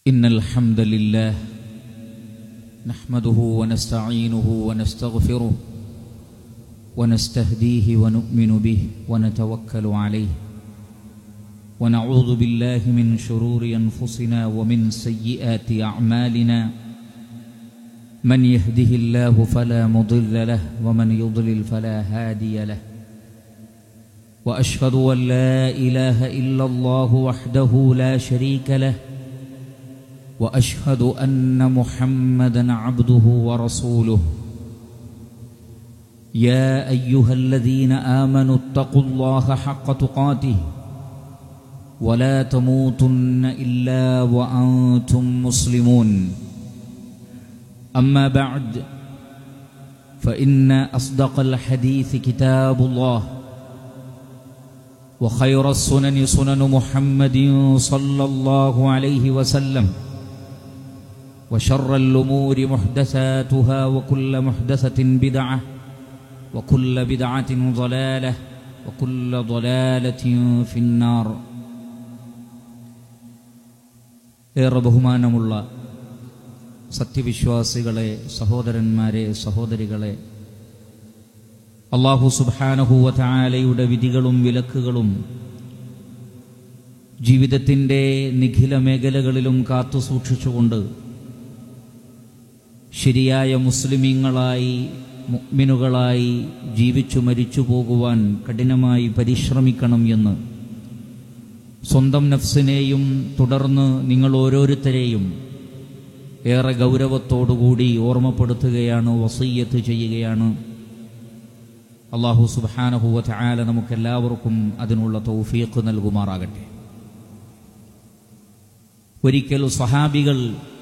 إن الحمد لله نحمده ونستعينه ونستغفره ونستهديه ونؤمن به ونتوكل عليه ونعوذ بالله من شرور أنفسنا ومن سيئات أعمالنا من يهده الله فلا مضل له ومن يضلل فلا هادي له واشهد ان لا اله الا الله وحده لا شريك له واشهد ان محمدا عبده ورسوله يا ايها الذين امنوا اتقوا الله حق تقاته ولا تموتن الا وانتم مسلمون اما بعد فان اصدق الحديث كتاب الله وخير السنن سنن محمد صلى الله عليه وسلم وشر الامور محدثاتها وكل محدثه بدعه وكل بدعه ضلاله وكل ضلاله في النار ഏറെ ബഹുമാനമുള്ള സത്യവിശ്വാസികളെ സഹോദരന്മാരെ സഹോദരികളെ അള്ളാഹു സുബാനഹുവല വിധികളും വിലക്കുകളും ജീവിതത്തിൻ്റെ നിഖില മേഖലകളിലും കാത്തു സൂക്ഷിച്ചുകൊണ്ട് ശരിയായ മുസ്ലിമീങ്ങളായി മുഗ്മിനുകളായി ജീവിച്ചു മരിച്ചു പോകുവാൻ കഠിനമായി പരിശ്രമിക്കണം എന്ന് സ്വന്തം നഫ്സിനെയും തുടർന്ന് നിങ്ങൾ ഓരോരുത്തരെയും ഏറെ ഗൗരവത്തോടുകൂടി ഓർമ്മപ്പെടുത്തുകയാണ് വസയ്യത്ത് ചെയ്യുകയാണ് അള്ളാഹു സുബാനഹുവ ചായാല നമുക്കെല്ലാവർക്കും അതിനുള്ള തൗഫീഖ് നൽകുമാറാകട്ടെ ഒരിക്കൽ സഹാബികൾ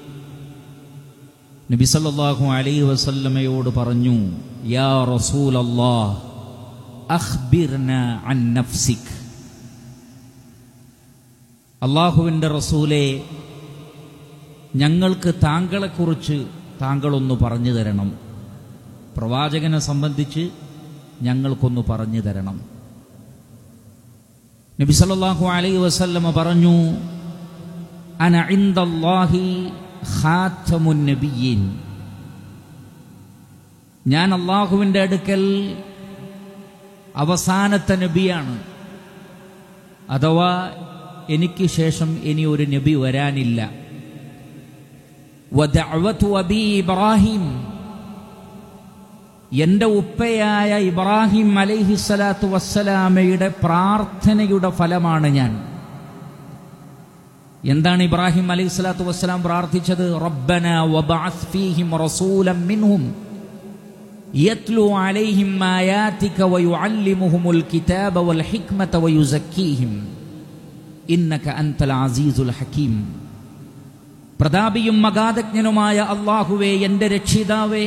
നബിസല്ലാഹു അലൈ വസല്ലമയോട് പറഞ്ഞു യാ റസൂൽ നഫ്സിക് അള്ളാഹുവിൻ്റെ റസൂലെ ഞങ്ങൾക്ക് താങ്കളെക്കുറിച്ച് താങ്കളൊന്ന് പറഞ്ഞു തരണം പ്രവാചകനെ സംബന്ധിച്ച് ഞങ്ങൾക്കൊന്ന് പറഞ്ഞു തരണം നബി സല്ലല്ലാഹു അലൈഹി വസല്ലമ പറഞ്ഞു അന ഇൻദല്ലാഹി ഖാത്തമുൻ നബിയീൻ ഞാൻ അള്ളാഹുവിൻ്റെ അടുക്കൽ അവസാനത്തെ നബിയാണ് അഥവാ എനിക്ക് ശേഷം ഇനി ഒരു നബി വരാനില്ല വദഅവതു അബി ഇബ്രാഹിം എന്റെ ഉപ്പയായ ഇബ്രാഹിം അലൈഹിസ്സലാത്തു വസ്സലാമയുടെ പ്രാർത്ഥനയുടെ ഫലമാണ് ഞാൻ എന്താണ് ഇബ്രാഹിം അലൈഹി സ്വലാത്തു വസ്സലാം പ്രാർത്ഥിച്ചത് റബ്ബന വബഅസ് ഫീഹിം റസൂലൻ മിൻഹും യത്ലു അലൈഹിം ആയാതിക വയുഅല്ലിമുഹുമുൽ കിതാബ വൽ ഹിക്മത വയുസക്കീഹിം ഇന്നക അൻതൽ അസീസുൽ ഹകീം പ്രതാപിയും മഗാധജ്ഞനുമായ അള്ളാഹുവേ എൻ്റെ രക്ഷിതാവേ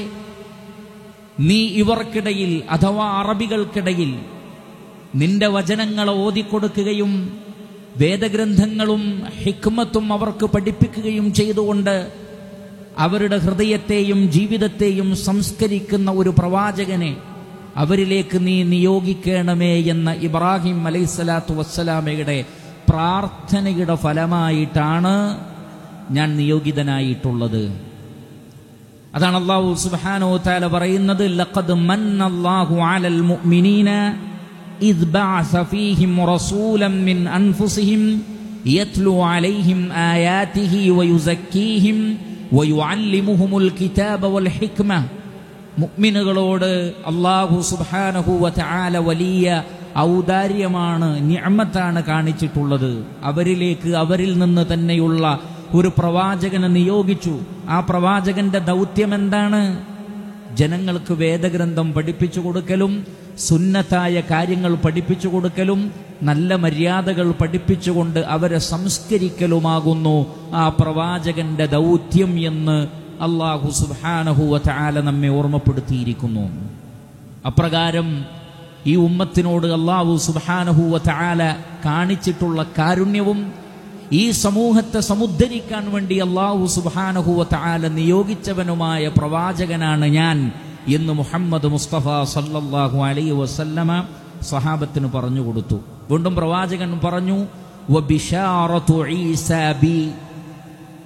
നീ ഇവർക്കിടയിൽ അഥവാ അറബികൾക്കിടയിൽ നിന്റെ വചനങ്ങളെ ഓതിക്കൊടുക്കുകയും വേദഗ്രന്ഥങ്ങളും ഹിക്മത്തും അവർക്ക് പഠിപ്പിക്കുകയും ചെയ്തുകൊണ്ട് അവരുടെ ഹൃദയത്തെയും ജീവിതത്തെയും സംസ്കരിക്കുന്ന ഒരു പ്രവാചകനെ അവരിലേക്ക് നീ നിയോഗിക്കണമേ എന്ന ഇബ്രാഹിം അലൈഹിസ്സലാത്തു വസ്സലാമയുടെ പ്രാർത്ഥനയുടെ ഫലമായിട്ടാണ് ഞാൻ നിയോഗിതനായിട്ടുള്ളത് അതാണ് അള്ളാഹു സുബ്ഹാനഹു തആല പറയുന്നത് ലഖദ് മന്നല്ലാഹു അലൽ മുഅ്മിനീന ഇദ് ബഅസ ഫീഹിം റസൂലൻ മിൻ അൻഫുസിഹിം യത്ലു അലൈഹിം ആയാതിഹി വയുസക്കീഹിം വയുഅല്ലിമുഹുമുൽ കിതാബ വൽ ഹിക്മ മുഅ്മിനുകളോട് അള്ളാഹു സുബ്ഹാനഹു വതആല വലിയ ഔദാര്യമാണ് നിഅമത്താണ് കാണിച്ചിട്ടുള്ളത് അവരിലേക്ക് അവരിൽ നിന്ന് തന്നെയുള്ള ഒരു പ്രവാചകനെ നിയോഗിച്ചു ആ പ്രവാചകന്റെ ദൗത്യം എന്താണ് ജനങ്ങൾക്ക് വേദഗ്രന്ഥം പഠിപ്പിച്ചു കൊടുക്കലും സുന്നത്തായ കാര്യങ്ങൾ പഠിപ്പിച്ചു കൊടുക്കലും നല്ല മര്യാദകൾ പഠിപ്പിച്ചുകൊണ്ട് അവരെ സംസ്കരിക്കലുമാകുന്നു ആ പ്രവാചകന്റെ ദൗത്യം എന്ന് അള്ളാഹു സുബാനഹുവ ചാല നമ്മെ ഓർമ്മപ്പെടുത്തിയിരിക്കുന്നു അപ്രകാരം ഈ ഉമ്മത്തിനോട് അള്ളാഹു സുബാനഹുവ ചാല കാണിച്ചിട്ടുള്ള കാരുണ്യവും ഈ സമൂഹത്തെ സമുദ്ധരിക്കാൻ വേണ്ടി അള്ളാഹു സുബാനഹുവ താല നിയോഗിച്ചവനുമായ പ്രവാചകനാണ് ഞാൻ എന്ന് മുഹമ്മദ് മുസ്തഫ സല്ലല്ലാഹു അലൈ വസല്ലമ സഹാബത്തിന് പറഞ്ഞു കൊടുത്തു വീണ്ടും പ്രവാചകൻ പറഞ്ഞു "വബിശാറത്തു ഈസാ ബി."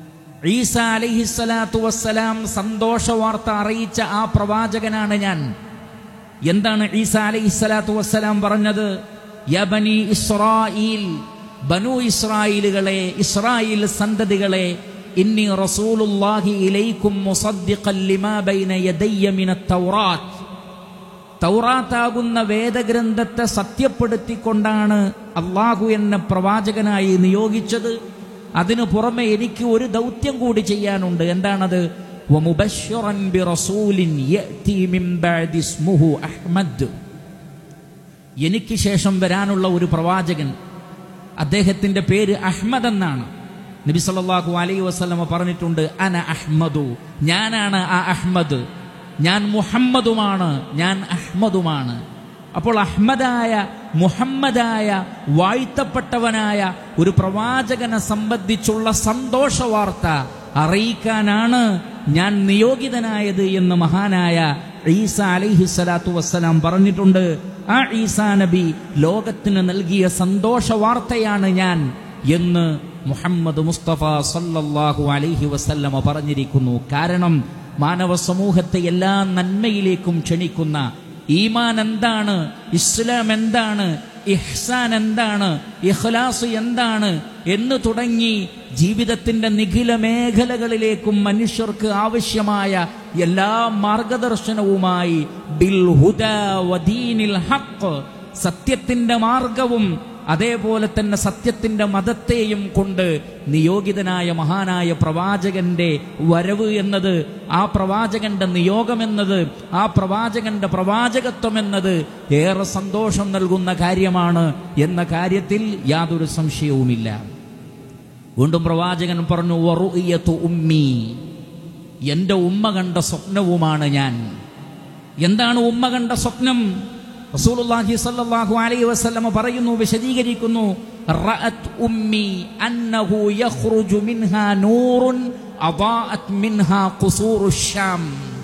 ഈസ അലൈഹിസ്സലാത്തു വസ്സലാം സന്തോഷ വാർത്ത അറിയിച്ച ആ പ്രവാചകനാണ് ഞാൻ എന്താണ് ഈസ അലൈഹിസ്സലാത്തു വസ്സലാം പറഞ്ഞത് യബനി ഇസ്രായീൽ ബനു ഇസ്രായേലുകളെ ഇസ്രായേൽ സന്തതികളെ ഇന്നി റസൂലുള്ളാഹി ഇലൈക്കും മുസദ്ദിഖൻ ലിമാ ബൈന യദയ്യ മിനത്ത് തൗറാത്ത് തൗറാത്താകുന്ന വേദഗ്രന്ഥത്തെ സത്യപ്പെടുത്തിക്കൊണ്ടാണ് അള്ളാഹു എന്നെ പ്രവാചകനായി നിയോഗിച്ചത് അതിനു പുറമെ എനിക്ക് ഒരു ദൗത്യം കൂടി ചെയ്യാനുണ്ട് എന്താണത് വമുബശ്ശിറൻ ബിറസൂലിൻ യഅതി മിൻ ബഅദി ഇസ്മുഹു അഹ്മദ് എനിക്ക് ശേഷം വരാനുള്ള ഒരു പ്രവാചകൻ അദ്ദേഹത്തിന്റെ പേര് അഹ്മദ് എന്നാണ് നബി സല്ലല്ലാഹു അലൈഹി വസല്ലമ പറഞ്ഞിട്ടുണ്ട് അന അഹ്മദു ഞാനാണ് ആ അഹ്മദ് ഞാൻ മുഹമ്മദുമാണ് ഞാൻ അഹ്മദുമാണ് അപ്പോൾ അഹ്മദായ മുഹമ്മദായ വാഴ്ത്തപ്പെട്ടവനായ ഒരു പ്രവാചകനെ സംബന്ധിച്ചുള്ള സന്തോഷ വാർത്ത അറിയിക്കാനാണ് ഞാൻ നിയോഗിതനായത് എന്ന് മഹാനായ ഈസ അലൈഹി സ്വലാത്തു വസ്സലാം പറഞ്ഞിട്ടുണ്ട് ആ ഈസാ നബി ലോകത്തിന് നൽകിയ സന്തോഷ വാർത്തയാണ് ഞാൻ എന്ന് മുഹമ്മദ് മുസ്തഫ സല്ലല്ലാഹു അലൈഹി വസല്ലമ പറഞ്ഞിരിക്കുന്നു കാരണം മാനവ സമൂഹത്തെ എല്ലാ നന്മയിലേക്കും ക്ഷണിക്കുന്ന ഈമാൻ എന്താണ് ഇസ്ലാം എന്താണ് ഇഹ്സാൻ എന്താണ് ഇഖ്ലാസ് എന്താണ് എന്ന് തുടങ്ങി ജീവിതത്തിന്റെ നിഖില മേഖലകളിലേക്കും മനുഷ്യർക്ക് ആവശ്യമായ എല്ലാ മാർഗദർശനവുമായി ബിൽ ഹുദ വദീനിൽ ഹഖ് സത്യത്തിന്റെ മാർഗവും അതേപോലെ തന്നെ സത്യത്തിന്റെ മതത്തെയും കൊണ്ട് നിയോഗിതനായ മഹാനായ പ്രവാചകന്റെ വരവ് എന്നത് ആ പ്രവാചകന്റെ നിയോഗമെന്നത് ആ പ്രവാചകന്റെ പ്രവാചകത്വം എന്നത് ഏറെ സന്തോഷം നൽകുന്ന കാര്യമാണ് എന്ന കാര്യത്തിൽ യാതൊരു സംശയവുമില്ല വീണ്ടും പ്രവാചകൻ പറഞ്ഞു വറുഇയത്തു ഉമ്മി എന്റെ ഉമ്മ കണ്ട സ്വപ്നവുമാണ് ഞാൻ എന്താണ് ഉമ്മ കണ്ട സ്വപ്നം റസൂലുള്ളാഹി സ്വല്ലല്ലാഹു അലൈഹി വസല്ലമ പറയുന്നു വിശദീകരിക്കുന്നു റഅത് ഉമ്മി അന്നഹു യഖ്റുജു മിൻഹാ നൂറുൻ അദാഅത് മിൻഹാ ഖുസൂറു ശാം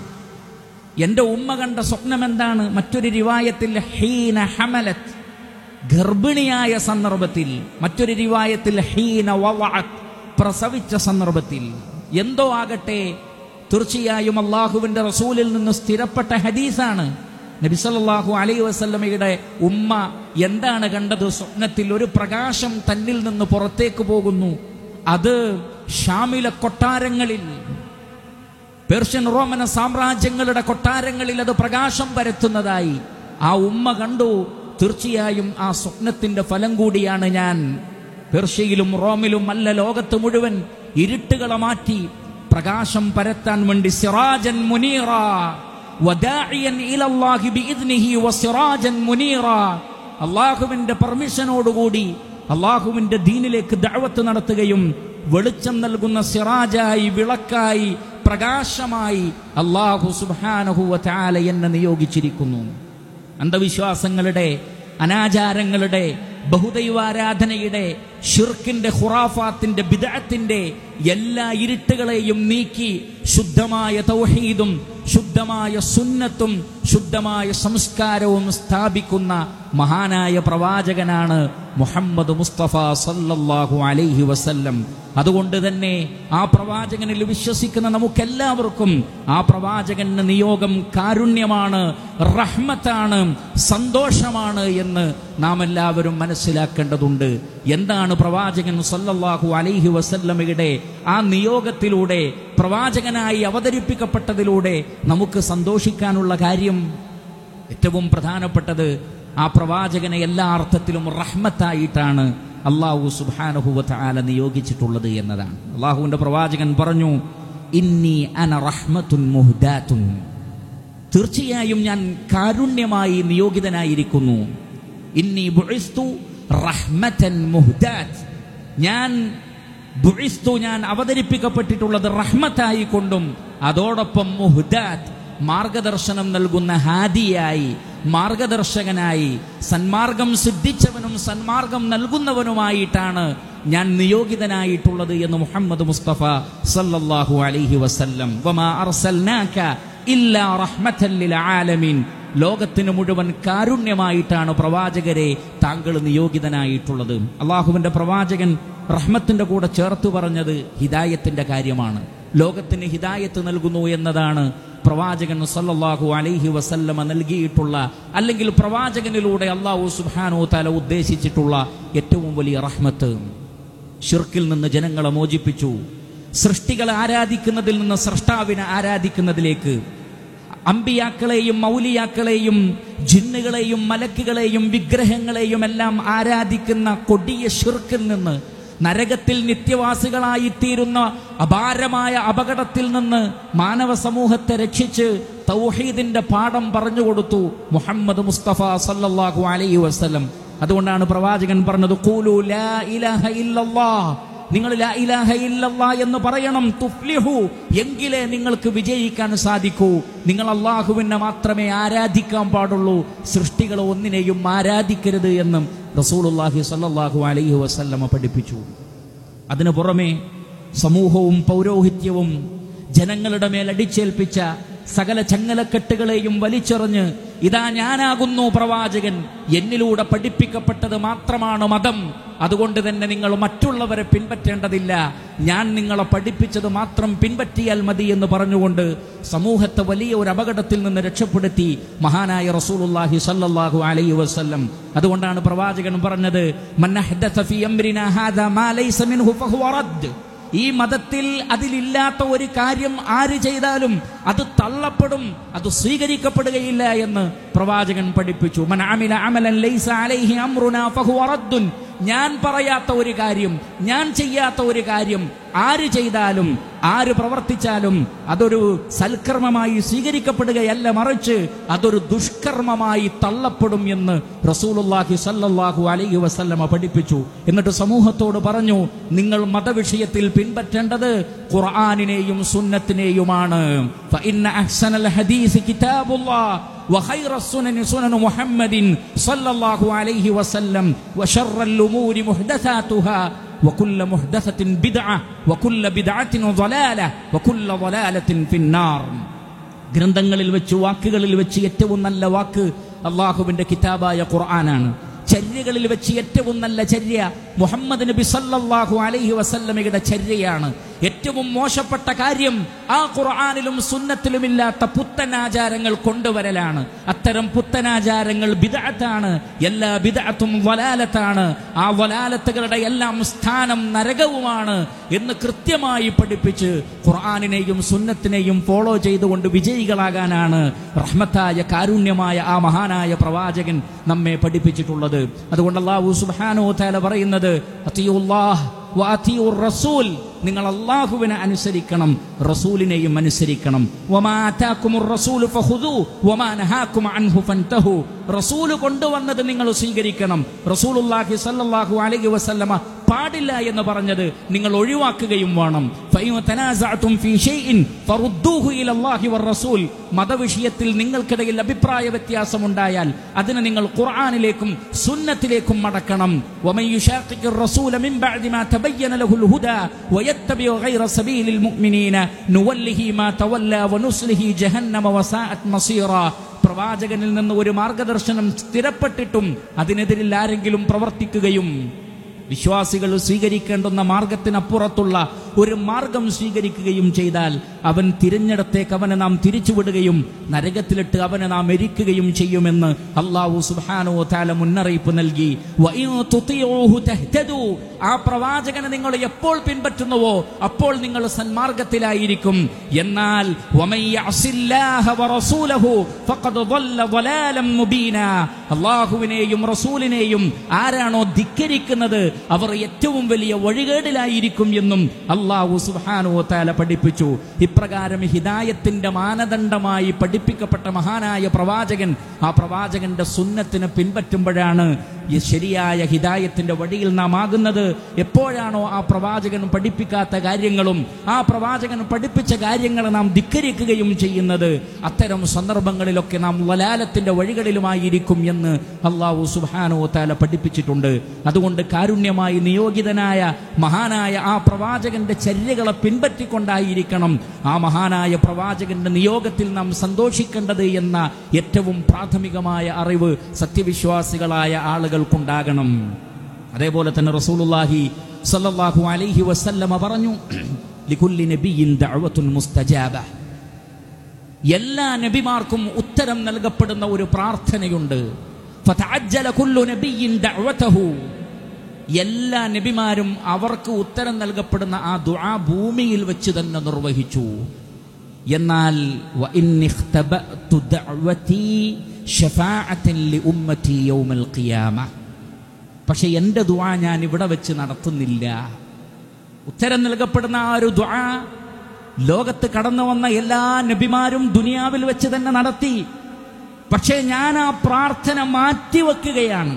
എന്റെ ഉമ്മ കണ്ട സ്വപ്നം എന്താണ് മറ്റൊരു റിവായത്തിൽ ഹീന ഹമലത് ഗർഭിണിയായ സന്ദർഭത്തിൽ മറ്റൊരു റിവായത്തിൽ ഹീന വവഅത് പ്രസവിച്ച സന്ദർഭത്തിൽ എന്തോ ആകട്ടെ തീർച്ചയായും അള്ളാഹുവിന്റെ റസൂലിൽ നിന്ന് സ്ഥിരപ്പെട്ട ഹദീസാണ് നബി സല്ലല്ലാഹു അലൈഹി വസല്ലമയുടെ ഉമ്മ എന്താണ് കണ്ടത് സ്വപ്നത്തിൽ ഒരു പ്രകാശം തന്നിൽ നിന്ന് പുറത്തേക്ക് പോകുന്നു അത് ഷാമിലെ കൊട്ടാരങ്ങളിൽ പേർഷ്യൻ റോമന സാമ്രാജ്യങ്ങളുടെ കൊട്ടാരങ്ങളിൽ അത് പ്രകാശം പരത്തുന്നതായി ആ ഉമ്മ കണ്ടു തീർച്ചയായും ആ സ്വപ്നത്തിന്റെ ഫലം കൂടിയാണ് ഞാൻ പേർഷ്യയിലും റോമിലും അല്ല ലോകത്ത് മുഴുവൻ ഇരുട്ടുകളെ മാറ്റി പ്രകാശം പരത്താൻ വേണ്ടി സിറാജൻ മുനീറ വദാഇയൻ ഇലല്ലാഹി ബിഇദ്നിഹി വസിറാജൻ മുനീറ അള്ളാഹുവിന്റെ പെർമിഷനോടുകൂടി അള്ളാഹുവിന്റെ ദീനിലേക്ക് ദഅവത്ത് നടത്തുകയും വെളിച്ചം നൽകുന്ന സിറാജായി വിളക്കായി പ്രകാശമായി അള്ളാഹു സുബ്ഹാനഹു വതആല എന്നെ നിയോഗിച്ചിരിക്കുന്നു അന്ധവിശ്വാസങ്ങളുടെ അനാചാരങ്ങളുടെ ബഹുദൈവാരാധനയുടെ ഷിർക്കിന്റെ ഖുറാഫാത്തിന്റെ ബിദഅത്തിന്റെ എല്ലാ ഇരുട്ടുകളെയും നീക്കി ശുദ്ധമായ തൗഹീദും ശുദ്ധമായ സുന്നത്തും ശുദ്ധമായ സംസ്കാരവും സ്ഥാപിക്കുന്ന മഹാനായ പ്രവാചകനാണ് മുഹമ്മദ് മുസ്തഫ സല്ലല്ലാഹു അലൈഹി വസല്ലം അതുകൊണ്ട് തന്നെ ആ പ്രവാചകനിൽ വിശ്വസിക്കുന്ന നമുക്കെല്ലാവർക്കും ആ പ്രവാചകന്റെ നിയോഗം കാരുണ്യമാണ് റഹ്മത്താണ് സന്തോഷമാണ് എന്ന് നാം എല്ലാവരും മനസ്സിലാക്കേണ്ടതുണ്ട് എന്താണ് പ്രവാചകൻ സല്ലല്ലാഹു അലൈഹി വസല്ലമയുടെ ആ നിയോഗത്തിലൂടെ പ്രവാചകനായി അവതരിപ്പിക്കപ്പെട്ടതിലൂടെ നമുക്ക് സന്തോഷിക്കാനുള്ള കാര്യം ഏറ്റവും പ്രധാനപ്പെട്ടത് ആ പ്രവാചകനെ എല്ലാ അർത്ഥത്തിലും റഹ്മത്തായിട്ടാണ് അള്ളാഹു സുബാനഹുവത്ത് ആല നിയോഗിച്ചിട്ടുള്ളത് എന്നതാണ് അള്ളാഹുവിന്റെ പ്രവാചകൻ പറഞ്ഞു ഇന്നി അന റഹ്മത്തുൻ മുഹ്ദാത്തുൻ തീർച്ചയായും ഞാൻ കാരുണ്യമായി നിയോഗിതനായിരിക്കുന്നു ഇന്നി ബുഇസ്തു റഹ്മത്തൻ മുഹ്ദാത്ത് ഞാൻ ബുഇസ്തു ഞാൻ അവതരിപ്പിക്കപ്പെട്ടിട്ടുള്ളത് റഹ്മത്തായി കൊണ്ടും അതോടൊപ്പം മുഹ്ദാത്ത് മാർഗദർശനം നൽകുന്ന ഹാദിയായി മാർഗദർശകനായി സന്മാർഗം സിദ്ധിച്ചവനും സന്മാർഗം നൽകുന്നവനുമായിട്ടാണ് ഞാൻ നിയോഗിതനായിട്ടുള്ളത് എന്ന് മുഹമ്മദ് മുസ്തഫ സല്ലല്ലാഹു അലൈഹി വസല്ലം വമാ അർസൽനാക ഇല്ലാ റഹ്മത്തൻ ലിൽ ആലമീൻ ലോകത്തിന് മുഴുവൻ കാരുണ്യമായിട്ടാണ് പ്രവാചകരെ താങ്കൾ നിയോഗിതനായിട്ടുള്ളത് അള്ളാഹുവിന്റെ പ്രവാചകൻ റഹ്മത്തിന്റെ കൂടെ ചേർത്ത് പറഞ്ഞത് ഹിദായത്തിന്റെ കാര്യമാണ് ലോകത്തിന് ഹിദായത്ത് നൽകുന്നു എന്നതാണ് പ്രവാചകൻ സല്ലല്ലാഹു അലൈഹി വസല്ലമ നൽകിയിട്ടുള്ള അല്ലെങ്കിൽ പ്രവാചകനിലൂടെ അള്ളാഹു സുബ്ഹാനഹു തആല ഉദ്ദേശിച്ചിട്ടുള്ള ഏറ്റവും വലിയ റഹ്മത്ത് ഷിർക്കിൽ നിന്ന് ജനങ്ങളെ മോചിപ്പിച്ചു സൃഷ്ടികളെ ആരാധിക്കുന്നതിൽ നിന്ന് സൃഷ്ടാവിനെ ആരാധിക്കുന്നതിലേക്ക് അമ്പിയാക്കളെയും മൗലിയാക്കളെയും ജിന്നുകളെയും മലക്കുകളെയും വിഗ്രഹങ്ങളെയും എല്ലാം ആരാധിക്കുന്ന കൊടിയ ഷിർക്കിൽ നിന്ന് നരകത്തിൽ നിത്യവാസികളായിത്തീരുന്ന അപാരമായ അപകടത്തിൽ നിന്ന് മാനവ സമൂഹത്തെ രക്ഷിച്ച് തൗഹീദിന്റെ പാഠം പറഞ്ഞുകൊടുത്തു മുഹമ്മദ് മുസ്തഫ സല്ലല്ലാഹു അലൈഹി വസല്ലം അതുകൊണ്ടാണ് പ്രവാചകൻ പറഞ്ഞത് ഖൂലു ലാ ഇലാഹ ഇല്ലല്ലാഹ് നിങ്ങൾ ലാ ഇലാഹ ഇല്ലല്ലാ എന്ന് പറയണം തുഫ്ലിഹു എങ്കിലേ നിങ്ങൾക്ക് വിജയിക്കാൻ സാധിക്കൂ നിങ്ങൾ അള്ളാഹുവിനെ മാത്രമേ ആരാധിക്കാൻ പാടുള്ളൂ സൃഷ്ടികൾ ഒന്നിനെയും ആരാധിക്കരുത് എന്നും റസൂലുള്ളാഹി സ്വല്ലല്ലാഹു അലൈഹി വസല്ലമ പഠിപ്പിച്ചു അതിനു പുറമെ സമൂഹവും പൗരോഹിത്യവും ജനങ്ങളുടെ മേൽ അടിച്ചേൽപ്പിച്ച സകല ചങ്ങലക്കെട്ടുകളെയും വലിച്ചെറിഞ്ഞ് ഇതാ ഞാനാകുന്നു പ്രവാചകൻ എന്നിലൂടെ പഠിപ്പിക്കപ്പെട്ടത് മാത്രമാണ് മതം അതുകൊണ്ട് തന്നെ നിങ്ങൾ മറ്റുള്ളവരെ പിൻപറ്റേണ്ടതില്ല ഞാൻ നിങ്ങളെ പഠിപ്പിച്ചത് മാത്രം പിൻപറ്റിയാൽ മതി എന്ന് പറഞ്ഞുകൊണ്ട് സമൂഹത്തെ വലിയ ഒരു അപകടത്തിൽ നിന്ന് രക്ഷപ്പെടുത്തി മഹാനായ റസൂലുള്ളാഹി സല്ലല്ലാഹു അലൈഹി വസല്ലം അതുകൊണ്ടാണ് പ്രവാചകൻ പറഞ്ഞത് മൻ അഹ്ദസ ഫീ അംരിനാ ഹാദാ മാ ലൈസ മിൻഹു ഫഹുവ റദ്ദ് ഈ മതത്തിൽ അതിലില്ലാത്ത ഒരു കാര്യം ആര് ചെയ്താലും അത് തള്ളപ്പെടും അത് സ്വീകരിക്കപ്പെടുകയില്ല എന്ന് പ്രവാചകൻ പഠിപ്പിച്ചു മൻ അമില അമലൻ ലൈസ അലൈഹി അംറുനാ ഫഹുവ റദ്ദുൻ ഞാൻ പറയാത്ത ഒരു കാര്യം ഞാൻ ചെയ്യാത്ത ഒരു കാര്യം ആര് ചെയ്താലും ആര് പ്രവർത്തിച്ചാലും അതൊരു സൽക്കർമ്മമായി സ്വീകരിക്കപ്പെടുകയല്ല മറിച്ച് അതൊരു ദുഷ്കർമ്മമായി തള്ളപ്പെടും എന്ന് റസൂലുള്ളാഹി സല്ലല്ലാഹു അലൈഹി വസല്ലമ പഠിപ്പിച്ചു എന്നിട്ട് സമൂഹത്തോട് പറഞ്ഞു നിങ്ങൾ മതവിഷയത്തിൽ പിൻപറ്റേണ്ടത് ഖുർആനിനെയും സുന്നത്തിനെയുമാണ് ഫഇന്ന അഹ്സനൽ ഹദീസ് കിതാബുല്ലാഹ് وخير السنن سنن محمد صلى الله عليه وسلم وشر الأمور محدثاتها وكل محدثة بدعة وكل بدعة ضلالة وكل ضلالة في النار ഗ്രന്ഥങ്ങളിൽ വെച്ച് വാക്കുകളിൽ വെച്ച് ഏറ്റവും നല്ല വാക്ക് അള്ളാഹുവിന്റെ കിതാബായ ഖുർആനാണ് ചര്യകളിൽ വെച്ച് ഏറ്റവും നല്ല ചര്യ മുഹമ്മദ് നബി സല്ലല്ലാഹു അലൈഹി വസല്ലമയുടെ ചര്യയാണ് ഏറ്റവും മോശപ്പെട്ട കാര്യം ആ ഖുർആനിലും സുന്നത്തിലുമില്ലാത്ത പുത്തനാചാരങ്ങൾ കൊണ്ടുവരലാണ് അത്തരം പുത്തനാചാരങ്ങൾ ബിദഅത്താണ് എല്ലാ ബിദഅത്തും വലാലത്താണ് ആ വലാലത്തുകളുടെ എല്ലാം സ്ഥാനം നരകവുമാണ് എന്ന് കൃത്യമായി പഠിപ്പിച്ച് ഖുർആനിനെയും സുന്നത്തിനെയും ഫോളോ ചെയ്തുകൊണ്ട് വിജയികളാകാനാണ് റഹ്മത്തായ കാരുണ്യമായ ആ മഹാനായ പ്രവാചകൻ നമ്മെ പഠിപ്പിച്ചിട്ടുള്ളത് അതുകൊണ്ട് അള്ളാഹു സുബ്ഹാനഹു തആല പറയുന്നത് അത്തിയുല്ലാഹ് വഅതിയുർ റസൂൽ നിങ്ങൾ അള്ളാഹുവിനെ അനുസരിക്കണം റസൂലിനെയും അനുസരിക്കണം വമാ ആതാക്കുമുർ റസൂലു ഫഖുദൂ വമാ നഹാക്കും അൻഹു ഫൻതഹു റസൂൽ കൊണ്ടുവന്നത് നിങ്ങൾ സ്വീകരിക്കണം റസൂലുള്ളാഹി സ്വല്ലല്ലാഹു അലൈഹി വസല്ലമ പാടില്ല എന്ന് പറഞ്ഞത് നിങ്ങൾ ഒഴിവാക്കുകയും വേണം ഫൈൻ തനാസഅതും ഫീ ഷൈഇൻ ഫറുദ്ദൂഹു ഇലല്ലാഹി വറസൂൽ മതവിഷയത്തിൽ നിങ്ങൾക്കിടയിൽ അഭിപ്രായ വ്യത്യാസമുണ്ടായാൽ അതിനെ നിങ്ങൾ ഖുർആനിലേക്കും സുന്നത്തിലേക്കും മടക്കണം വമൻ യുശാഖിഖിർ റസൂല മിൻ ബഅദി മാ തബയ്യന ലഹുൽ ഹുദാ വയത്തബിഉ ഗൈറ സബീലിൽ മുഅ്മിനീന നുവല്ലിഹി മാ തവല്ല വനുസ്ലിഹി ജഹന്നമ വസാഅത് മസീറ പ്രവാചകനിൽ നിന്ന് ഒരു മാർഗദർശനം സ്ഥിരപ്പെട്ടിട്ടും അതിനെതിരിൽ ആരെങ്കിലും പ്രവർത്തിക്കുകയും വിശ്വാസികൾ സ്വീകരിക്കേണ്ടുന്ന മാർഗത്തിനപ്പുറത്തുള്ള ഒരു മാർഗം സ്വീകരിക്കുകയും ചെയ്താൽ അവൻ തിരഞ്ഞെടുത്തേക്ക് അവനെ നാം തിരിച്ചുവിടുകയും നരകത്തിലിട്ട് അവനെ നാം എരിക്കുകയും ചെയ്യുമെന്ന് അള്ളാഹു സുബാനോ താല മുന്നറിയിപ്പ് നൽകി വഇൻ തുതിഊഹു തഹ്തദൂ. ആ പ്രവാചകനെ നിങ്ങൾ എപ്പോൾ പിൻപറ്റുന്നുവോ അപ്പോൾ നിങ്ങൾ സന്മാർഗത്തിലായിരിക്കും എന്നാൽ വമൻ യഅസില്ലാഹ വറസൂലഹു ഫഖദ് ضل ضلالا മുബീനാ അള്ളാഹുവിനെയും റസൂലിനെയും ആരാണോ ധിക്കരിക്കുന്നത് അവർ ഏറ്റവും വലിയ വഴികേടിലായിരിക്കും എന്നും അള്ളാഹു സുബ്ഹാനഹു താല പഠിപ്പിച്ചു ഇപ്രകാരം ഹിദായത്തിന്റെ മാനദണ്ഡമായി പഠിപ്പിക്കപ്പെട്ട മഹാനായ പ്രവാചകൻ ആ പ്രവാചകന്റെ സുന്നത്തിനെ പിൻപറ്റുമ്പോഴാണ് ഈ ശരിയായ ഹിദായത്തിന്റെ വഴിയിൽ നാം ആകുന്നത് എപ്പോഴാണോ ആ പ്രവാചകൻ പഠിപ്പിക്കാത്ത കാര്യങ്ങളും ആ പ്രവാചകൻ പഠിപ്പിച്ച കാര്യങ്ങൾ നാം ധിക്കരിക്കുകയും ചെയ്യുന്നത് അത്തരം സന്ദർഭങ്ങളിലൊക്കെ നാം വലാലത്തിന്റെ വഴികളിലുമായിരിക്കും എന്ന് അള്ളാഹു സുബാനോ താല പഠിപ്പിച്ചിട്ടുണ്ട് അതുകൊണ്ട് കാരുണ്യമായി നിയോഗിതനായ മഹാനായ ആ പ്രവാചകന്റെ ചര്യകളെ പിൻപറ്റിക്കൊണ്ടായിരിക്കണം ആ മഹാനായ പ്രവാചകന്റെ നിയോഗത്തിൽ നാം സന്തോഷിക്കേണ്ടത് എന്ന ഏറ്റവും പ്രാഥമികമായ അറിവ് സത്യവിശ്വാസികളായ ആളുകൾക്കുണ്ടാകണം അതേപോലെ തന്നെ റസൂലുള്ളാഹി സല്ലല്ലാഹു അലൈഹി വസല്ലമ പറഞ്ഞു ലികുല്ലി നബിയിൻ ദഅവത്തുൻ മുസ്തജാബ എല്ലാ നബിമാർക്കും ഉത്തരം നൽകപ്പെടുന്ന ഒരു പ്രാർത്ഥനയുണ്ട് ഫതഅജ്ജല കുല്ലു നബിയിൻ ദഅവതഹു എല്ലാ നബിമാരും അവർക്ക് ഉത്തരം നൽകപ്പെടുന്ന ആ ദുആ ഭൂമിയിൽ വെച്ച് തന്നെ നിർവഹിച്ചു എന്നാൽ വഇന്നി ഇഖ്തബഅതു ദഅവതി ഷഫാഅത്തൻ ലിഉമ്മതി യൗമൽ ഖിയാമ പക്ഷെ എൻ്റെ ദുആ ഞാൻ ഇവിടെ വെച്ച് നടത്തുന്നില്ല ഉത്തരം നൽകപ്പെടുന്ന ആ ഒരു ദുആ ലോകത്ത് കടന്നു വന്ന എല്ലാ നബിമാരും ദുനിയാവിൽ വെച്ച് തന്നെ നടത്തി പക്ഷേ ഞാൻ ആ പ്രാർത്ഥന മാറ്റിവെക്കുകയാണ്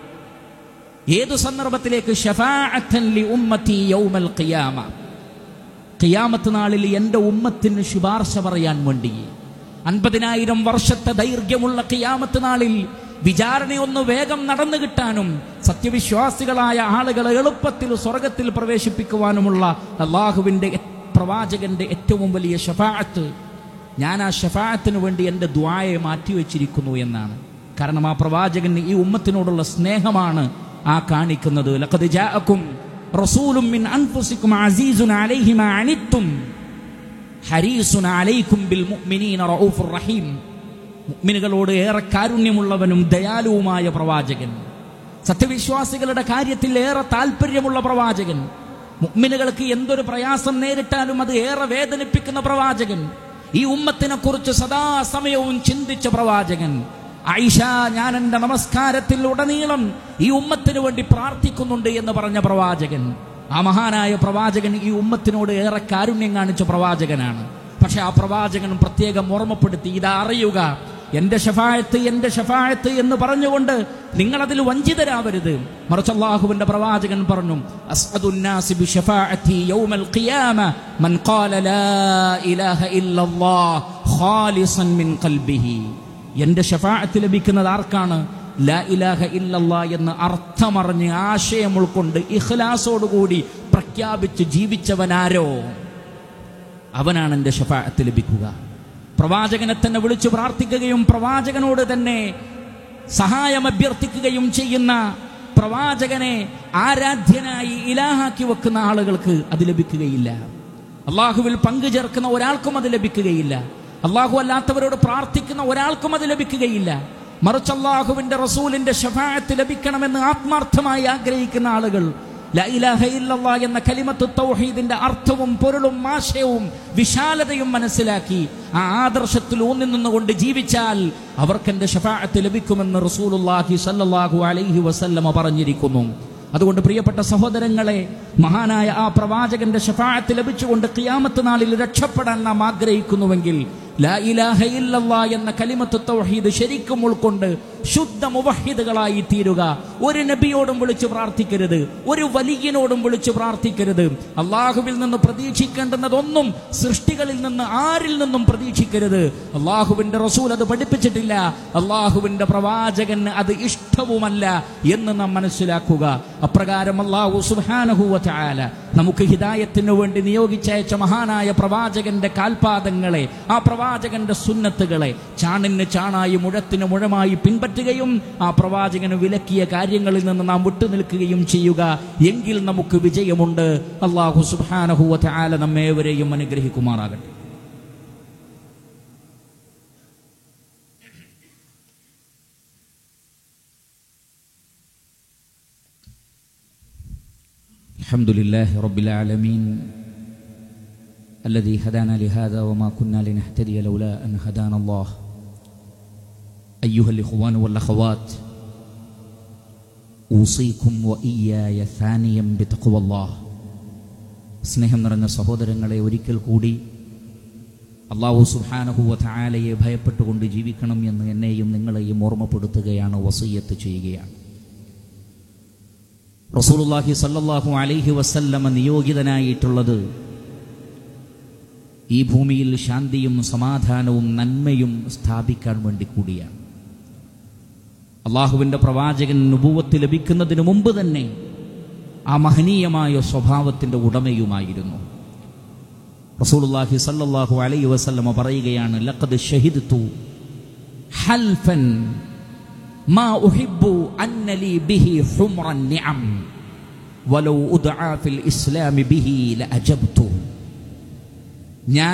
ഏതു സന്ദർഭത്തിലേക്ക് ഷഫാഅത്തൻ ലി ഉമ്മത്തി യൗമൽ ഖിയാമ ഖിയാമത്ത് നാളിൽ എൻ്റെ ഉമ്മത്തിന് ശുപാർശ പറയാൻ വേണ്ടി അൻപതിനായിരം വർഷത്തെ ദൈർഘ്യമുള്ള ഖിയാമത്ത് നാളിൽ വിചാരണയൊന്ന് വേഗം നടന്നു കിട്ടാനും സത്യവിശ്വാസികളായ ആളുകളെ എളുപ്പത്തിൽ സ്വർഗത്തിൽ പ്രവേശിപ്പിക്കുവാനുമുള്ള അള്ളാഹുവിൻ്റെ പ്രവാചകന്റെ ഏറ്റവും വലിയ ഷഫാഅത്ത് ഞാൻ ആ ഷഫാഅത്തിന് വേണ്ടി എൻ്റെ ദ്വായെ മാറ്റിവെച്ചിരിക്കുന്നു എന്നാണ് കാരണം ആ പ്രവാചകന് ഈ ഉമ്മത്തിനോടുള്ള സ്നേഹമാണ് ആ കാണിക്കുന്നത് ലഖദ് ജാഅക്കും റസൂലും മിൻ അൻഫുസിക്കും അസീസുൻ അലൈഹി മാ അനിത്തും ഹരീസുൻ അലൈക്കും ബിൽ മുഅ്മിനീന റഊഫുർ റഹീം മുഅ്മിനുകളോട് ഏറെ കാരുണ്യമുള്ളവനും ദയാലുവുമായ പ്രവാചകൻ സത്യവിശ്വാസികളുടെ കാര്യത്തിൽ ഏറെ താല്പര്യമുള്ള പ്രവാചകൻ മുഅ്മിനുകൾക്ക് എന്തൊരു പ്രയാസം നേരിട്ടാലും അത് ഏറെ വേദനിപ്പിക്കുന്ന പ്രവാചകൻ ഈ ഉമ്മത്തിനെ കുറിച്ച് സദാസമയവും ചിന്തിച്ച പ്രവാചകൻ ഐഷ ഞാൻ എന്റെ നമസ്കാരത്തിൽ ഉടനീളം ഈ ഉമ്മത്തിന് വേണ്ടി പ്രാർത്ഥിക്കുന്നുണ്ട് എന്ന് പറഞ്ഞ പ്രവാചകൻ ആ മഹാനായ പ്രവാചകൻ ഈ ഉമ്മത്തിനോട് ഏറെ കാരുണ്യം കാണിച്ച പ്രവാചകനാണ് പക്ഷെ ആ പ്രവാചകൻ പ്രത്യേകം ഓർമ്മപ്പെടുത്തി ഇതാ അറിയുക എന്റെ ഷഫായത്ത് എന്റെ ഷഫായത്ത് എന്ന് പറഞ്ഞുകൊണ്ട് നിങ്ങൾ അതിൽ വഞ്ചിതരാവരുത് മറിച്ച് അള്ളാഹുവിന്റെ പ്രവാചകൻ പറഞ്ഞു അസ്അദുന്നാസി ബിശഫാഅത്തി യൗമൽ ഖിയാമ മൻ ഖാല ലാ ഇലാഹ ഇല്ലല്ലാഹ് ഖാലിസൻ മിൻ ഖൽബിഹി എന്റെ ഷഫാഅത്ത് ലഭിക്കുന്നത് ആർക്കാണ് ലാ ഇലാഹ ഇല്ലല്ലാ എന്ന് അർത്ഥമറിഞ്ഞ് ആശയം ഉൾക്കൊണ്ട് ഇഖ്ലാസോടുകൂടി പ്രഖ്യാപിച്ച് ജീവിച്ചവനാരോ അവനാണ് എൻ്റെ ഷഫാഅത്ത് ലഭിക്കുക പ്രവാചകനെ തന്നെ വിളിച്ചു പ്രാർത്ഥിക്കുകയും പ്രവാചകനോട് തന്നെ സഹായം അഭ്യർത്ഥിക്കുകയും ചെയ്യുന്ന പ്രവാചകനെ ആരാധ്യനായി ഇലാഹാക്കി വെക്കുന്ന ആളുകൾക്ക് അത് ലഭിക്കുകയില്ല അള്ളാഹുവിൽ പങ്കു ചേർക്കുന്ന ഒരാൾക്കും അത് ലഭിക്കുകയില്ല അള്ളാഹു അല്ലാത്തവരോട് പ്രാർത്ഥിക്കുന്ന ഒരാൾക്കും അത് ലഭിക്കുകയില്ല മറിച്ച് അള്ളാഹുവിന്റെ റസൂലിന്റെ ഷഫായത്ത് ലഭിക്കണമെന്ന് ആത്മാർത്ഥമായി ആഗ്രഹിക്കുന്ന ആളുകൾ ലാ ഇലാഹ ഇല്ലല്ലാ എന്ന കലിമത്ത് തൗഹീദിന്റെ അർത്ഥവും പൊരുളും ആശയവും വിശാലതയും മനസ്സിലാക്കി ആ ആദർശത്തിൽ ഊന്നി നിന്നുകൊണ്ട് ജീവിച്ചാൽ അവർക്ക് എന്റെ ഷഫാഅത്ത് ലഭിക്കുമെന്ന് റസൂലുള്ളാഹി സല്ലല്ലാഹു അലൈഹി വസല്ലമ പറഞ്ഞിരിക്കുന്നു അതുകൊണ്ട് പ്രിയപ്പെട്ട സഹോദരങ്ങളെ മഹാനായ ആ പ്രവാചകന്റെ ഷഫാഅത്ത് ലഭിച്ചുകൊണ്ട് ഖിയാമത്ത് നാളിൽ രക്ഷപ്പെടാൻ നാം ആഗ്രഹിക്കുന്നുവെങ്കിൽ ലാ ഇലാഹ ഇല്ലല്ലാ എന്ന കലിമത്ത് തൗഹീദ് ശരിക്കും ഉൾക്കൊണ്ട് ശുദ്ധ മുവഹിദുകളായി തീരുക ഒരു നബിയോടും വിളിച്ചു പ്രാർത്ഥിക്കരുത് ഒരു വലിയനോടും വിളിച്ചു പ്രാർത്ഥിക്കരുത് അള്ളാഹുവിൽ നിന്ന് പ്രതീക്ഷിക്കേണ്ടുന്നതൊന്നും സൃഷ്ടികളിൽ നിന്ന് ആരിൽ നിന്നും പ്രതീക്ഷിക്കരുത് അള്ളാഹുവിന്റെ റസൂൽ അത് പഠിപ്പിച്ചിട്ടില്ല അള്ളാഹുവിന്റെ പ്രവാചകന് അത് ഇഷ്ടവുമല്ല എന്ന് നാം മനസ്സിലാക്കുക അപ്രകാരം അള്ളാഹു സുബാനഹുവ ചായാല നമുക്ക് ഹിദായത്തിനു വേണ്ടി നിയോഗിച്ചയച്ച മഹാനായ പ്രവാചകന്റെ കാൽപാദങ്ങളെ ആ പ്രവാചകന്റെ സുന്നത്തുകളെ ചാണിന് ചാണായി മുഴത്തിന് മുഴമായി പിൻപറ്റുകയും ആ പ്രവാചകന് വിലക്കിയ കാര്യങ്ങളിൽ നിന്ന് നാം വിട്ടുനിൽക്കുകയും ചെയ്യുക എങ്കിൽ നമുക്ക് വിജയമുണ്ട് അള്ളാഹു സുബാനഹുവ ചായാല നമ്മേവരെയും അനുഗ്രഹിക്കുമാറാകട്ടെ الحمد لله رب العالمين الذي هدانا لهذا وما كنا لنهتدي لولا أن هدانا الله أيها الإخوان والأخوات أوصيكم وإياي ثانيا بتقوى الله സ്നേഹം നിറഞ്ഞ സഹോദരങ്ങളെ ഒരിക്കൽ കൂടി അള്ളാഹു സുഹാനഹുവ തായാലയെ ഭയപ്പെട്ടുകൊണ്ട് ജീവിക്കണം എന്ന് എന്നെയും നിങ്ങളെയും ഓർമ്മപ്പെടുത്തുകയാണ് വസയ്യത്ത് ചെയ്യുകയാണ് റസൂലുള്ളാഹി സല്ലല്ലാഹു അലൈഹി വസല്ലമ നിയോഗിതനായിട്ടുള്ളത് ഈ ഭൂമിയിൽ ശാന്തിയും സമാധാനവും നന്മയും സ്ഥാപിക്കാൻ വേണ്ടി കൂടിയാണ് അള്ളാഹുവിൻ്റെ പ്രവാചകൻ നുപൂവത്ത് ലഭിക്കുന്നതിന് മുമ്പ് തന്നെ ആ മഹനീയമായ സ്വഭാവത്തിൻ്റെ ഉടമയുമായിരുന്നു റസൂലുള്ളാഹി സല്ലല്ലാഹു അലൈഹി വസല്ലമ പറയുകയാണ് ലഖദ് ഷഹിദ്തു ഹൽഫൻ മാ ഉഹിബ്ബു അന്ന ലീ ബിഹി ഹുംറൻ നിഅം വലൗ ഉദ്ആ ഫിൽ ഇസ്ലാമി ബിഹി ലഅജബ്തു ഞാൻ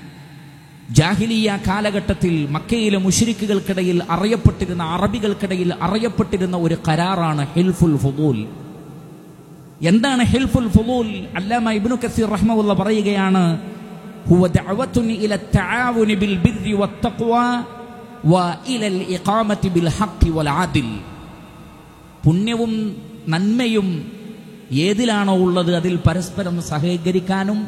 ജാഹിലിയ കാലഘട്ടത്തിൽ മക്കയിലെ മുഷിരിക്കുകൾക്കിടയിൽ അറിയപ്പെട്ടിരുന്ന അറബികൾക്കിടയിൽ അറിയപ്പെട്ടിരുന്ന ഒരു കരാറാണ് ഹിൽഫുൽ ഫുദൂൽ എന്താണ് ഹിൽഫുൽ ഫുദൂൽ അല്ലാമ ഇബ്നു കസീർ റഹ്മഹുള്ള പറയുകയാണ് ഹുവ ദഅവത്തുൻ ഇല തആവുനി ബിൽ ബിർരി വത്തഖ്വ വ ഇലൽ ഇഖാമത്തി ബിൽ ഹഖ് വൽ ആദിൽ പുണ്യവും നന്മയും ഏതിലാണോ ഉള്ളത് അതിൽ പരസ്പരം സഹകരിക്കാനും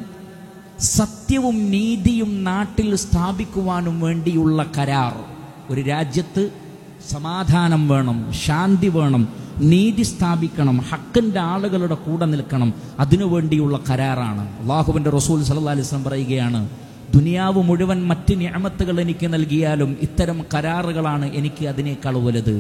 സത്യവും നീതിയും നാട്ടിൽ സ്ഥാപിക്കുവാനും വേണ്ടിയുള്ള കരാർ ഒരു രാജ്യത്ത് സമാധാനം വേണം ശാന്തി വേണം നീതി സ്ഥാപിക്കണം ഹക്കിൻ്റെ ആളുകളുടെ കൂടെ നിൽക്കണം അതിനു വേണ്ടിയുള്ള കരാറാണ് അള്ളാഹുവിൻ്റെ റസൂൽ സല്ലല്ലാഹു അലൈഹി വസല്ലം പറയുകയാണ് ദുനിയാവ് മുഴുവൻ മറ്റ് ഞാമത്തുകൾ എനിക്ക് നൽകിയാലും ഇത്തരം കരാറുകളാണ് എനിക്ക് അതിനേക്കാൾ വലുത്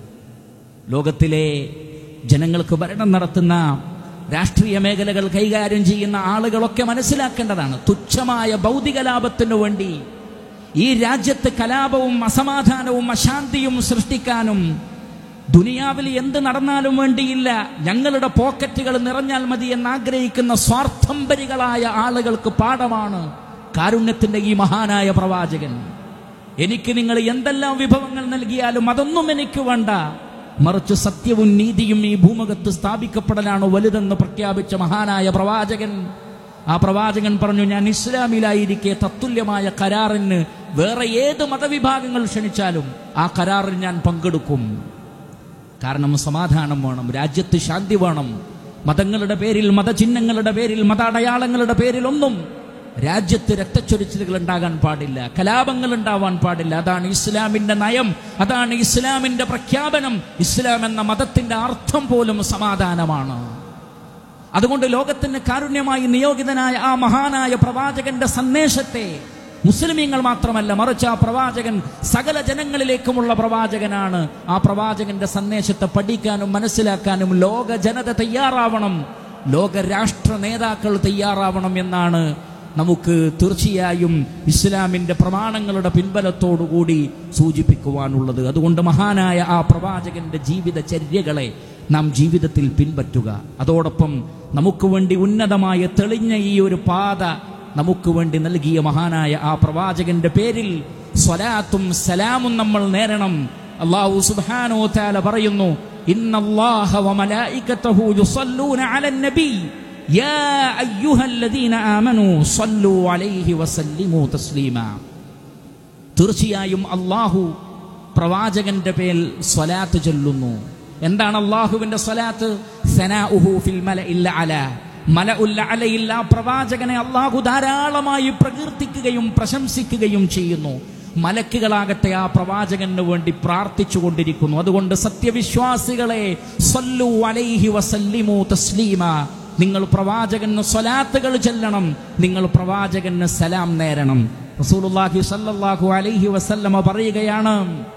ലോകത്തിലെ ജനങ്ങൾക്ക് ഭരണം നടത്തുന്ന രാഷ്ട്രീയ മേഖലകൾ കൈകാര്യം ചെയ്യുന്ന ആളുകളൊക്കെ മനസ്സിലാക്കേണ്ടതാണ് തുച്ഛമായ ഭൗതിക ലാഭത്തിനു വേണ്ടി ഈ രാജ്യത്ത് കലാപവും അസമാധാനവും അശാന്തിയും സൃഷ്ടിക്കാനും ദുനിയാവിൽ എന്ത് നടന്നാലും വേണ്ടിയില്ല ഞങ്ങളുടെ പോക്കറ്റുകൾ നിറഞ്ഞാൽ മതി എന്നാഗ്രഹിക്കുന്ന സ്വാർത്ഥംബരികളായ ആളുകൾക്ക് പാഠമാണ് കാരുണ്യത്തിന്റെ ഈ മഹാനായ പ്രവാചകൻ എനിക്ക് നിങ്ങൾ എന്തെല്ലാം വിഭവങ്ങൾ നൽകിയാലും അതൊന്നും എനിക്ക് വേണ്ട മറിച്ച് സത്യവും നീതിയും ഈ ഭൂമുഖത്ത് സ്ഥാപിക്കപ്പെടലാണ് വലുതെന്ന് പ്രഖ്യാപിച്ച മഹാനായ പ്രവാചകൻ ആ പ്രവാചകൻ പറഞ്ഞു ഞാൻ ഇസ്ലാമിലായിരിക്കെ തത്തുല്യമായ കരാറിന് വേറെ ഏത് മതവിഭാഗങ്ങൾ ക്ഷണിച്ചാലും ആ കരാറിൽ ഞാൻ പങ്കെടുക്കും കാരണം സമാധാനം വേണം രാജ്യത്ത് ശാന്തി വേണം മതങ്ങളുടെ പേരിൽ മതചിഹ്നങ്ങളുടെ പേരിൽ മത അടയാളങ്ങളുടെ പേരിലൊന്നും രാജ്യത്ത് രക്തച്ചൊരിച്ചിലുകൾ ഉണ്ടാകാൻ പാടില്ല കലാപങ്ങൾ ഉണ്ടാവാൻ പാടില്ല അതാണ് ഇസ്ലാമിന്റെ നയം അതാണ് ഇസ്ലാമിന്റെ പ്രഖ്യാപനം ഇസ്ലാം എന്ന മതത്തിന്റെ അർത്ഥം പോലും സമാധാനമാണ് അതുകൊണ്ട് ലോകത്തിന് കാരുണ്യമായി നിയോഗിതനായ ആ മഹാനായ പ്രവാചകന്റെ സന്ദേശത്തെ മുസ്ലിമീങ്ങൾ മാത്രമല്ല മറിച്ച് ആ പ്രവാചകൻ സകല ജനങ്ങളിലേക്കുമുള്ള പ്രവാചകനാണ് ആ പ്രവാചകന്റെ സന്ദേശത്തെ പഠിക്കാനും മനസ്സിലാക്കാനും ലോക ജനത തയ്യാറാവണം ലോക രാഷ്ട്ര നേതാക്കൾ തയ്യാറാവണം എന്നാണ് നമുക്ക് തീർച്ചയായും ഇസ്ലാമിന്റെ പ്രമാണങ്ങളുടെ പിൻബലത്തോടുകൂടി സൂചിപ്പിക്കുവാനുള്ളത് അതുകൊണ്ട് മഹാനായ ആ പ്രവാചകന്റെ ജീവിതചര്യകളെ നാം ജീവിതത്തിൽ പിൻപറ്റുക അതോടൊപ്പം നമുക്ക് വേണ്ടി ഉന്നതമായ തെളിഞ്ഞ ഈ ഒരു പാത നമുക്ക് വേണ്ടി നൽകിയ മഹാനായ ആ പ്രവാചകന്റെ പേരിൽ സ്വലാത്തും സലാമും നമ്മൾ നേരണം അള്ളാഹു സുബ്ഹാനഹു തആല പറയുന്നു ഇന്നല്ലാഹ വമലായികതഹു യുസല്ലൂന അലൻ നബി യാ അയ്യുഹല്ലദീന ആമനു സല്ലു അലൈഹി വസല്ലിമു തസ്ലീമാ തീർച്ചയായും അള്ളാഹു പ്രവാചകന്റെ പേൽ സ്വലാത്ത് ചൊല്ലുന്നു എന്താണ് അള്ളാഹുവിന്റെ സ്വലാത്ത് സനാഉഹു ഫിൽ മലഇല്ല അല മലഉല്ല അലയിൽ ആ പ്രവാചകനെ അള്ളാഹു ധാരാളമായി പ്രകീർത്തിക്കുകയും പ്രശംസിക്കുകയും ചെയ്യുന്നു മലക്കുകളാകട്ടെ ആ പ്രവാചകന് വേണ്ടി പ്രാർത്ഥിച്ചു കൊണ്ടിരിക്കുന്നു അതുകൊണ്ട് സത്യവിശ്വാസികളെ സല്ലു അലൈഹി വസല്ലിമു തസ്ലീമ നിങ്ങൾ പ്രവാചകന് സ്വലാത്തുകൾ ചെല്ലണം നിങ്ങൾ പ്രവാചകന് സലാം നേരണം റസൂലുള്ളാഹി സല്ലല്ലാഹു അലൈഹി വസല്ലമ പറയുകയാണ്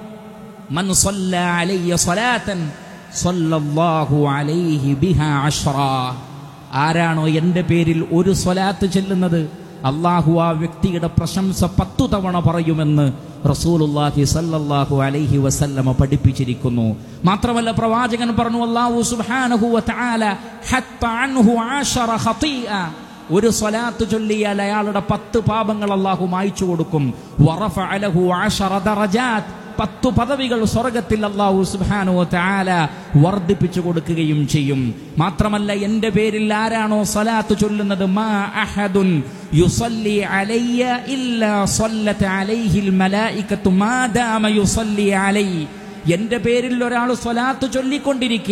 മൻ സല്ല അലയ്യ സ്വലാത്തൻ സല്ലല്ലാഹു അലൈഹി ബിഹാ അശ്റാ ആരാണോ എൻ്റെ പേരിൽ ഒരു സ്വലാത്ത് ചെല്ലുന്നത് അള്ളാഹു ആ വ്യക്തിയുടെ പ്രശംസ പത്തു തവണ പറയുമെന്ന് റസൂലുള്ളാഹി സല്ലല്ലാഹു അലൈഹി വസല്ലമ പഠിപ്പിച്ചിരിക്കുന്നു മാത്രമല്ല പ്രവാചകൻ പറഞ്ഞു അല്ലാഹു സുബ്ഹാനഹു വതആല ഹത്ത അൻഹു ആശറ ഖതീഅ ഒരു സ്വലാത്ത് ചൊല്ലിയാൽ അയാളുടെ പത്ത് പാപങ്ങൾ അള്ളാഹു മായ്ച്ചു കൊടുക്കും വറഫ അലഹു ആശറ ദറജാത്ത് പത്തു പദവികൾ സ്വർഗത്തിൽ അള്ളാഹു സുബ്ഹാനു തആല വർദ്ധിപ്പിച്ചു കൊടുക്കുകയും ചെയ്യും മാത്രമല്ല എൻ്റെ പേരിൽ ആരാണോ സ്വലാത്ത് ചൊല്ലുന്നത് മാ അഹദുൻ യുസല്ലി അലയ്യ ഇല്ലാ സല്ലത്ത് അലൈഹിൽ മലായികത്തു മാ ദാമ യുസല്ലി അലൈ എൻ്റെ പേരിൽ ഒരാൾ സ്വലാത്ത് ചൊല്ലിക്കൊണ്ടിരിക്കെ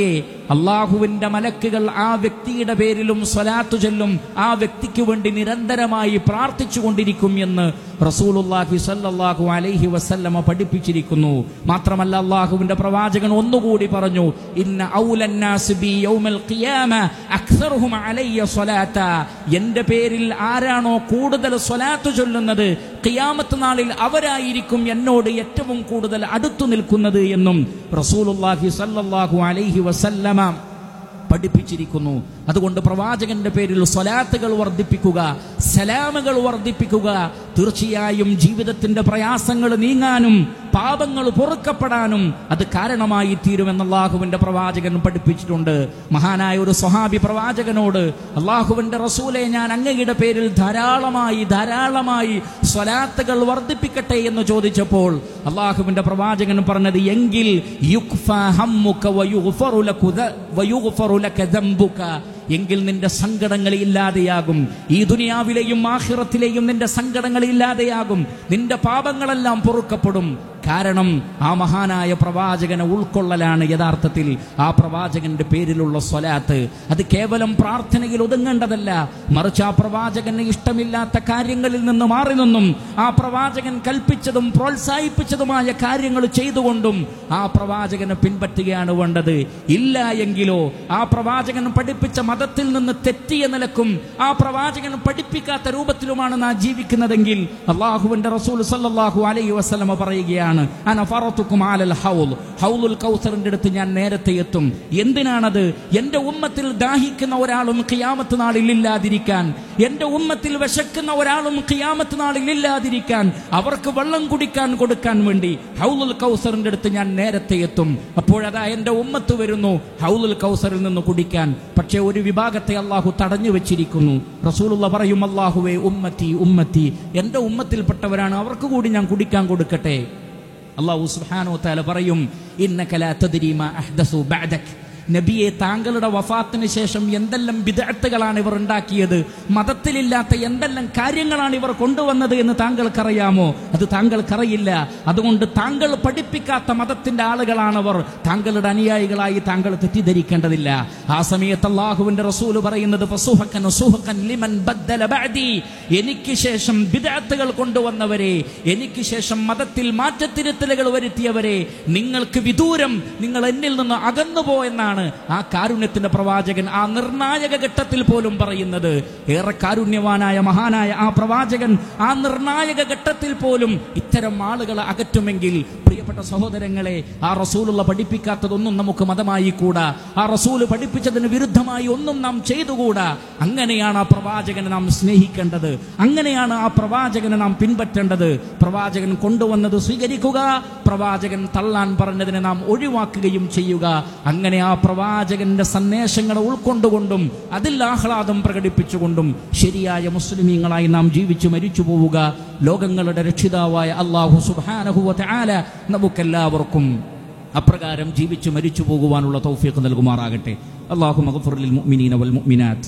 അള്ളാഹുവിന്റെ മലക്കുകൾ ആ വ്യക്തിയുടെ പേരിലും സ്വലാത്തു ചൊല്ലും ആ വ്യക്തിക്ക് വേണ്ടി നിരന്തരമായി പ്രാർത്ഥിച്ചു കൊണ്ടിരിക്കും എന്ന് റസൂലുല്ലാഹി സല്ലല്ലാഹു അലൈഹി വസല്ലമ പഠിപ്പിച്ചിരിക്കുന്നു മാത്രമല്ല അള്ളാഹുവിന്റെ പ്രവാചകൻ ഒന്നുകൂടി പറഞ്ഞു ഇന്ന ഔലന്നാസ് ബി യൗമൽ ഖിയാമ അക്സറുഹും അലയ്യ സ്വലാത്ത എന്റെ പേരിൽ ആരാണോ കൂടുതൽ സ്വലാത്ത് ചൊല്ലുന്നത് ഖിയാമത്ത് നാളിൽ അവരായിരിക്കും എന്നോട് ഏറ്റവും കൂടുതൽ അടുത്തു നിൽക്കുന്നത് എന്നും റസൂലുല്ലാഹി സല്ലല്ലാഹു അലൈഹി വസല്ലമ പഠിപ്പിച്ചിരിക്കുന്നു അതുകൊണ്ട് പ്രവാചകന്റെ പേരിൽ സ്വലാത്തുകൾ വർദ്ധിപ്പിക്കുക സലാമുകൾ വർദ്ധിപ്പിക്കുക തീർച്ചയായും ജീവിതത്തിന്റെ പ്രയാസങ്ങൾ നീങ്ങാനും പാപങ്ങൾ പൊറുക്കപ്പെടാനും അത് കാരണമായി തീരുമെന്ന് അള്ളാഹുവിന്റെ പ്രവാചകൻ പഠിപ്പിച്ചിട്ടുണ്ട് മഹാനായ ഒരു സ്വഹാബി പ്രവാചകനോട് അള്ളാഹുവിന്റെ റസൂലെ ഞാൻ അങ്ങയുടെ പേരിൽ ധാരാളമായി ധാരാളമായി സ്വലാത്തുകൾ വർദ്ധിപ്പിക്കട്ടെ എന്ന് ചോദിച്ചപ്പോൾ അള്ളാഹുവിന്റെ പ്രവാചകൻ പറഞ്ഞത് എങ്കിൽ യുക്ഫ ഹമ്മുക വയുഗ്ഫറു ലകു ദ- വയുഗ്ഫറു ലക ദംബുക എങ്കിൽ നിന്റെ സങ്കടങ്ങൾ ഇല്ലാതെയാകും ഈ ദുനിയാവിലെയും ആഖിറത്തിലെയും നിന്റെ സങ്കടങ്ങൾ ഇല്ലാതെയാകും നിന്റെ പാപങ്ങളെല്ലാം പൊറുക്കപ്പെടും കാരണം ആ മഹാനായ പ്രവാചകനെ ഉൾക്കൊള്ളലാണ് യഥാർത്ഥത്തിൽ ആ പ്രവാചകന്റെ പേരിലുള്ള സ്വലാത്ത് അത് കേവലം പ്രാർത്ഥനയിൽ ഒതുങ്ങേണ്ടതല്ല മറിച്ച് ആ പ്രവാചകന് ഇഷ്ടമില്ലാത്ത കാര്യങ്ങളിൽ നിന്ന് മാറി നിന്നും ആ പ്രവാചകൻ കൽപ്പിച്ചതും പ്രോത്സാഹിപ്പിച്ചതുമായ കാര്യങ്ങൾ ചെയ്തുകൊണ്ടും ആ പ്രവാചകനെ പിൻപറ്റുകയാണ് വേണ്ടത് ഇല്ല എങ്കിലോ ആ പ്രവാചകൻ പഠിപ്പിച്ച മതത്തിൽ നിന്ന് തെറ്റിയ നിലക്കും ആ പ്രവാചകൻ പഠിപ്പിക്കാത്ത രൂപത്തിലുമാണ് നാം ജീവിക്കുന്നതെങ്കിൽ അള്ളാഹുവിന്റെ റസൂൽ സല്ലല്ലാഹു അലൈഹി വസല്ലമ പറയുകയാണ് അന ഫറത്തുക്കും ആലൽ ഹൗൽ ഹൗലുൽ കൗസറിന്റെ അടുത്ത് ഞാൻ നേരത്തെ എത്തും എന്തിനാണത് എന്റെ ഉമ്മത്തിൽ ദാഹിക്കുന്ന ഒരാളും ഖിയാമത്ത് നാളിൽ ഇല്ലാതിരിക്കാൻ എന്റെ ഉമ്മത്തിൽ വിശക്കുന്ന ഒരാളും ഖിയാമത്ത് നാളിൽ ഇല്ലാതിരിക്കാൻ അവർക്ക് വെള്ളം കുടിക്കാൻ കൊടുക്കാൻ വേണ്ടി ഹൗലുൽ കൗസറിന്റെ അടുത്ത് ഞാൻ നേരത്തെ എത്തും അപ്പോഴതാ എന്റെ ഉമ്മത്ത് വരുന്നു ഹൗലുൽ കൗസറിൽ നിന്ന് കുടിക്കാൻ പക്ഷേ ഒരു വിഭാഗത്തെ അള്ളാഹു തടഞ്ഞു വെച്ചിരിക്കുന്നു റസൂലുള്ള പറയും അള്ളാഹുവേ ഉമ്മത്തി ഉമ്മത്തി എന്റെ ഉമ്മത്തിൽപ്പെട്ടവരാണ് അവർക്ക് കൂടി ഞാൻ കുടിക്കാൻ കൊടുക്കട്ടെ അള്ളാഹു സുബ്ഹാനഹു തആല പറയും ഇന്നക ലാ തദ്രി മാ അഹ്ദസു ബഅദക് നബിയെ താങ്കളുടെ വഫാത്തിന് ശേഷം എന്തെല്ലാം വിദഗ്ധകളാണ് ഇവർ ഉണ്ടാക്കിയത് മതത്തിലില്ലാത്ത എന്തെല്ലാം കാര്യങ്ങളാണ് ഇവർ കൊണ്ടുവന്നത് എന്ന് താങ്കൾക്കറിയാമോ അത് താങ്കൾക്കറിയില്ല അതുകൊണ്ട് താങ്കൾ പഠിപ്പിക്കാത്ത മതത്തിന്റെ ആളുകളാണവർ താങ്കളുടെ അനുയായികളായി താങ്കൾ തെറ്റിദ്ധരിക്കേണ്ടതില്ല ആ സമയത്ത് അള്ളാഹുവിന്റെ റസൂല് പറയുന്നത് ഫസുഹക്കൻ വസുഹക്കൻ ലിമൻ ബദ്ദല ബഅദി എനിക്ക് ശേഷം ബിദഅത്തുകൾ കൊണ്ടുവന്നവരെ എനിക്ക് ശേഷം മതത്തിൽ മാറ്റത്തിരുത്തലുകൾ വരുത്തിയവരെ നിങ്ങൾക്ക് വിദൂരം നിങ്ങൾ എന്നിൽ നിന്ന് അകന്നുപോ എന്നാണ് ആ കാരുണ്യത്തിന്റെ പ്രവാചകൻ ആ നിർണായക ഘട്ടത്തിൽ പോലും പറയുന്നത് ഏറെ കാരുണ്യവാനായ മഹാനായ ആ പ്രവാചകൻ ആ നിർണായക ഘട്ടത്തിൽ പോലും ഇത്തരം ആളുകളെ അകറ്റുമെങ്കിൽ പ്രിയപ്പെട്ട സഹോദരങ്ങളെ ആ റസൂലുള്ള പഠിപ്പിക്കാത്തതൊന്നും നമുക്ക് മതമായി കൂടാ ആ റസൂല് പഠിപ്പിച്ചതിന് വിരുദ്ധമായി ഒന്നും നാം ചെയ്തുകൂടാ അങ്ങനെയാണ് ആ പ്രവാചകനെ നാം സ്നേഹിക്കേണ്ടത് അങ്ങനെയാണ് ആ പ്രവാചകനെ നാം പിൻപറ്റേണ്ടത് പ്രവാചകൻ കൊണ്ടുവന്നത് സ്വീകരിക്കുക പ്രവാചകൻ തള്ളാൻ പറഞ്ഞതിനെ നാം ഒഴിവാക്കുകയും ചെയ്യുക അങ്ങനെ ആ പ്രവാചകന്റെ സന്ദേശങ്ങളെ ഉൾക്കൊണ്ടുകൊണ്ടും അതിൽ ആഹ്ലാദം പ്രകടിപ്പിച്ചുകൊണ്ടും ശരിയായ മുസ്ലിമീങ്ങളായി നാം ജീവിച്ചു മരിച്ചു പോവുക ലോകങ്ങളുടെ രക്ഷിതാവായ അള്ളാഹു സുബാനഹുവ ആല നമുക്കെല്ലാവർക്കും അപ്രകാരം ജീവിച്ചു മരിച്ചു പോകുവാനുള്ള തൗഫീഖ് നൽകുമാറാകട്ടെ അള്ളാഹു മഗ്ഫിർ മുഅ്മിനീന വൽ മുഅ്മിനാത്ത്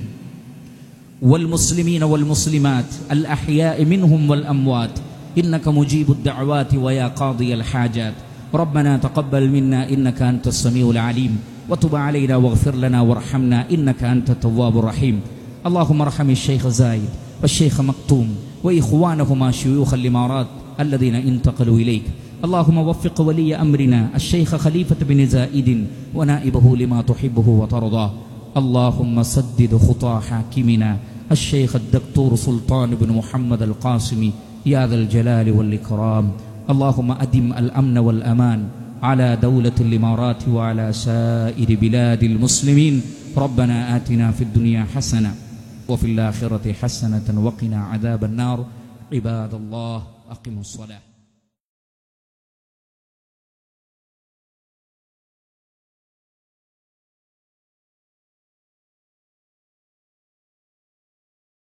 والمسلمين والمسلمات الأحياء منهم والأموات إنك مجيب الدعوات ويا قاضي الحاجات ربنا تقبل منا إنك أنت السميع العليم وتب علينا واغفر لنا وارحمنا إنك أنت التواب الرحيم اللهم ارحم الشيخ زايد والشيخ مكتوم وإخوانهما شيوخ الإمارات الذين انتقلوا إليك اللهم وفق ولي أمرنا الشيخ خليفة بن زائد ونائبه لما تحبه وترضاه اللهم سدد خطى حاكمنا الشيخ الدكتور سلطان بن محمد القاسمي يا ذا الجلال والإكرام اللهم أدم الأمن والأمان على دولة الإمارات وعلى سائر بلاد المسلمين ربنا آتنا في الدنيا حسنة وفي الآخرة حسنة وقنا عذاب النار عباد الله أقموا الصلاة